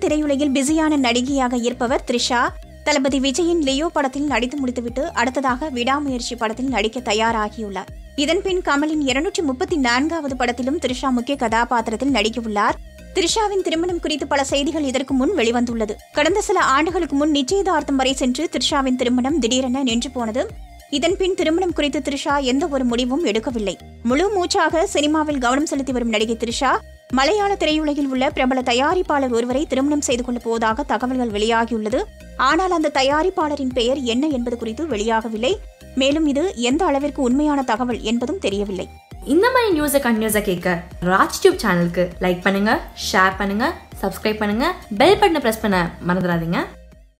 திரையுலகில் பிஸியான நடிகையாக இருப்பவர் த்ரிஷா தளபதி விஜயின் லியோ படத்தில் நடித்து முடித்துவிட்டு அடுத்ததாக விடாமுயற்சி படத்தில் நடிக்க தயாராகியுள்ளார் இதன்பின் கமலின் இருநூற்றி முப்பத்தி நான்காவது படத்திலும் த்ரிஷா முக்கிய கதாபாத்திரத்தில் நடிக்கவுள்ளார் த்ரிஷாவின் திருமணம் குறித்து பல செய்திகள் இதற்கு முன் வெளிவந்துள்ளது கடந்த சில ஆண்டுகளுக்கு முன் நிச்சயதார்த்தம் வரை சென்று த்ரிஷாவின் திருமணம் திடீரென நின்று போனது இதன்பின் திருமணம் குறித்து த்ரிஷா எந்த ஒரு முடிவும் எடுக்கவில்லை முழு மூச்சாக சினிமாவில் கவனம் செலுத்தி வரும் நடிகை த்ரிஷா மலையாள திரையுலகில் உள்ள பிரபல தயாரிப்பாளர் ஒருவரை திருமணம் செய்து கொள்ளப் போவதாக தகவல்கள் வெளியாகியுள்ளது ஆனால் அந்த தயாரிப்பாளரின் பெயர் என்ன என்பது குறித்து வெளியாகவில்லை மேலும் இது எந்த அளவிற்கு உண்மையான தகவல் என்பதும் தெரியவில்லை இந்த மாதிரி நியூஸை கண்டினியூஸாக கேட்க ராஜ் டியூப் சேனலுக்கு லைக் பண்ணுங்க ஷேர் பண்ணுங்க சப்ஸ்கிரைப் பண்ணுங்க பெல் பட்டனை ப்ரெஸ் பண்ண மறந்துடாதீங்க